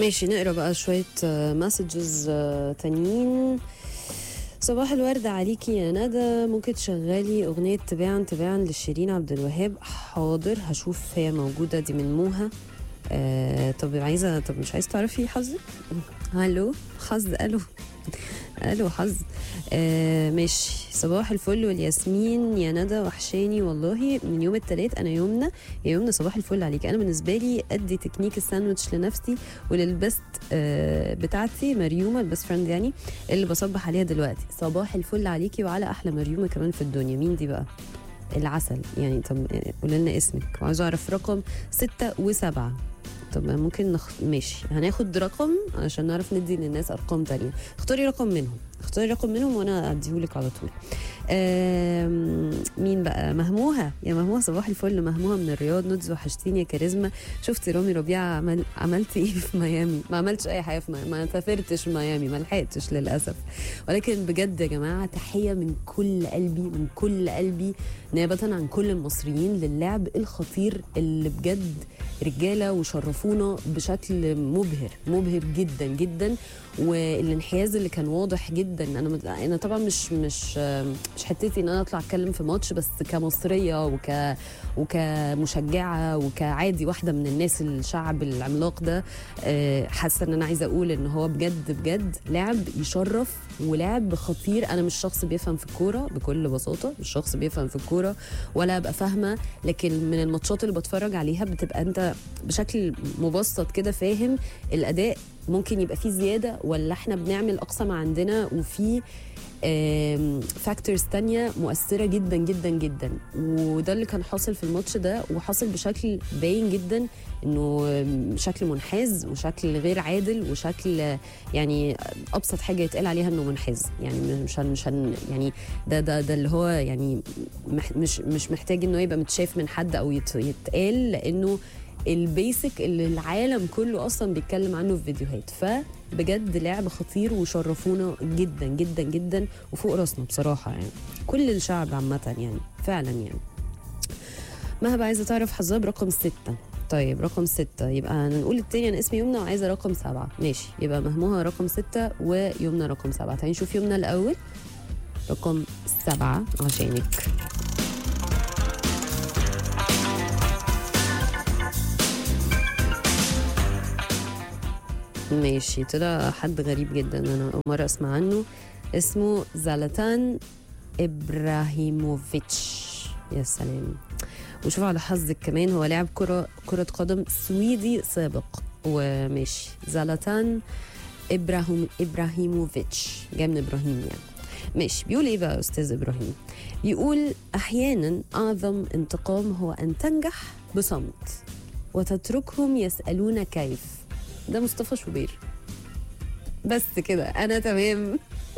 ماشي نقرا بقى شوية مسجز تانيين صباح الورد عليكي يا ندى ممكن تشغلي أغنية تباعا تباعا لشيرين عبد الوهاب حاضر هشوف هي موجودة دي من موها آه طب عايزة طب مش عايزة تعرفي حظك هلو حظ ألو ألو حظ آه ماشي صباح الفل والياسمين يا ندى وحشاني والله من يوم التلات انا يومنا يا يومنا صباح الفل عليك انا بالنسبه لي ادي تكنيك الساندوتش لنفسي وللبست آه بتاعتي مريومه البست فريند يعني اللي بصبح عليها دلوقتي صباح الفل عليكي وعلى احلى مريومه كمان في الدنيا مين دي بقى العسل يعني طب قولي لنا اسمك وعايزه اعرف رقم ستة وسبعة طب ممكن نخ... ماشي هناخد رقم عشان نعرف ندي للناس ارقام تانية اختاري رقم منهم اختاري رقم منهم وانا اديهولك على طول آم، مين بقى مهموها يا مهموها صباح الفل مهموها من الرياض ندز وحشتيني يا كاريزما شفتي رامي ربيعه عمل عملتي ايه في ميامي ما عملتش اي حاجه في ميامي ما سافرتش ميامي ما لحقتش للاسف ولكن بجد يا جماعه تحيه من كل قلبي من كل قلبي نيابه عن كل المصريين للعب الخطير اللي بجد رجاله وشرفونا بشكل مبهر مبهر جدا جدا والانحياز اللي كان واضح جدا انا مت- انا طبعا مش مش مش حتتي ان انا اطلع اتكلم في ماتش بس كمصريه وك وكمشجعه وكعادي واحده من الناس الشعب العملاق ده آه، حاسه ان انا عايزه اقول ان هو بجد بجد لعب يشرف ولعب خطير انا مش شخص بيفهم في الكوره بكل بساطه مش شخص بيفهم في الكوره ولا ابقى فاهمه لكن من الماتشات اللي بتفرج عليها بتبقى انت بشكل مبسط كده فاهم الاداء ممكن يبقى فيه زياده ولا احنا بنعمل اقصى ما عندنا وفي فاكتورز تانية مؤثرة جدا جدا جدا وده اللي كان حاصل في الماتش ده وحاصل بشكل باين جدا انه آم، شكل منحاز وشكل غير عادل وشكل آه، يعني ابسط حاجه يتقال عليها انه منحاز يعني مش هن مش هن يعني ده ده ده اللي هو يعني مح مش مش محتاج انه يبقى متشاف من حد او يت- يتقال لانه البيسك اللي العالم كله اصلا بيتكلم عنه في فيديوهات فبجد لعب خطير وشرفونا جدا جدا جدا وفوق راسنا بصراحه يعني كل الشعب عامه يعني فعلا يعني مهبة عايزه تعرف حظها برقم ستة طيب رقم ستة يبقى نقول التاني انا اسمي يمنى وعايزه رقم سبعة ماشي يبقى مهموها رقم ستة ويمنى رقم سبعة تعالي نشوف يمنى الاول رقم سبعة عشانك ماشي طلع حد غريب جدا انا اول مره اسمع عنه اسمه زلاتان ابراهيموفيتش يا سلام وشوف على حظك كمان هو لاعب كرة كرة قدم سويدي سابق وماشي زلاتان ابراهيم ابراهيموفيتش جاي من ابراهيم يعني ماشي بيقول ايه بقى يا استاذ ابراهيم يقول احيانا اعظم انتقام هو ان تنجح بصمت وتتركهم يسالون كيف ده مصطفى شوبير بس كده انا تمام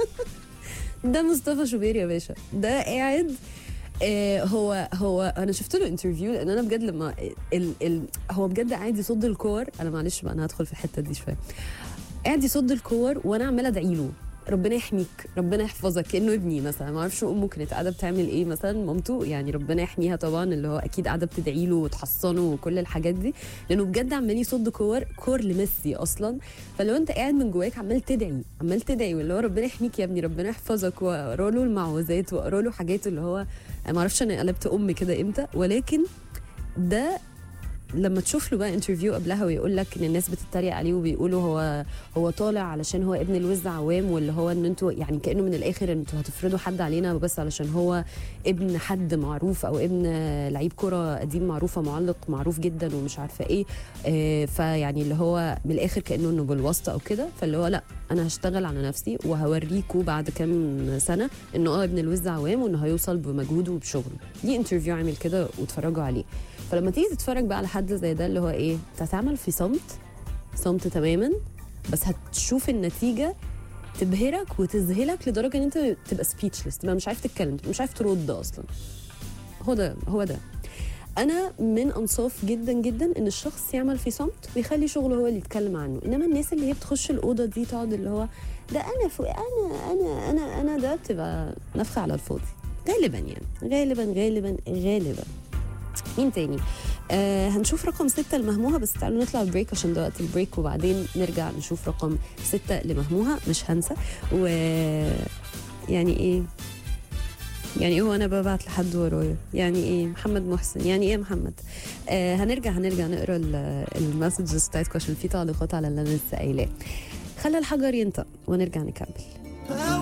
ده مصطفى شوبير يا باشا ده قاعد آه هو هو انا شفت له انترفيو لان انا بجد لما ال ال هو بجد قاعد يصد الكور انا معلش بقى انا هدخل في الحته دي شويه قاعد يصد الكور وانا عماله ادعي له ربنا يحميك ربنا يحفظك كانه ابني مثلا ما اعرفش امه كانت قاعده بتعمل ايه مثلا مامته يعني ربنا يحميها طبعا اللي هو اكيد قاعده بتدعي له وتحصنه وكل الحاجات دي لانه بجد عمال يصد كور كور لميسي اصلا فلو انت قاعد من جواك عمال تدعي عمال تدعي واللي هو ربنا يحميك يا ابني ربنا يحفظك واقرا له المعوذات واقرا له حاجات اللي هو انا ما اعرفش انا قلبت ام كده امتى ولكن ده لما تشوف له بقى انترفيو قبلها ويقول لك ان الناس بتتريق عليه وبيقولوا هو هو طالع علشان هو ابن الوز عوام واللي هو ان انتوا يعني كانه من الاخر ان انتوا هتفرضوا حد علينا بس علشان هو ابن حد معروف او ابن لعيب كره قديم معروفه معلق معروف جدا ومش عارفه ايه آه فيعني اللي هو من الاخر كانه انه بالواسطه او كده فاللي هو لا انا هشتغل على نفسي وهوريكوا بعد كام سنه انه اه ابن الوز عوام وانه هيوصل بمجهوده وبشغله دي انترفيو عامل كده واتفرجوا عليه فلما تيجي تتفرج بقى على حد زي ده اللي هو ايه انت هتعمل في صمت صمت تماما بس هتشوف النتيجه تبهرك وتذهلك لدرجه ان انت تبقى سبيتشلس تبقى مش عارف تتكلم تبقى مش عارف ترد اصلا هو ده هو ده انا من انصاف جدا جدا ان الشخص يعمل في صمت ويخلي شغله هو اللي يتكلم عنه انما الناس اللي هي بتخش الاوضه دي تقعد اللي هو ده انا فوق انا انا انا انا ده بتبقى نفخه على الفاضي غالبا يعني غالبا غالبا غالبا مين تاني آه هنشوف رقم ستة لمهموها بس تعالوا نطلع البريك عشان ده وقت البريك وبعدين نرجع نشوف رقم ستة لمهموها مش هنسى و يعني ايه يعني ايه وانا ببعت لحد ورايا يعني ايه محمد محسن يعني ايه يا محمد آه هنرجع هنرجع نقرا المسجز بتاعتكم عشان في تعليقات على اللي انا لسه قايلاه خلى الحجر ينطق ونرجع نكمل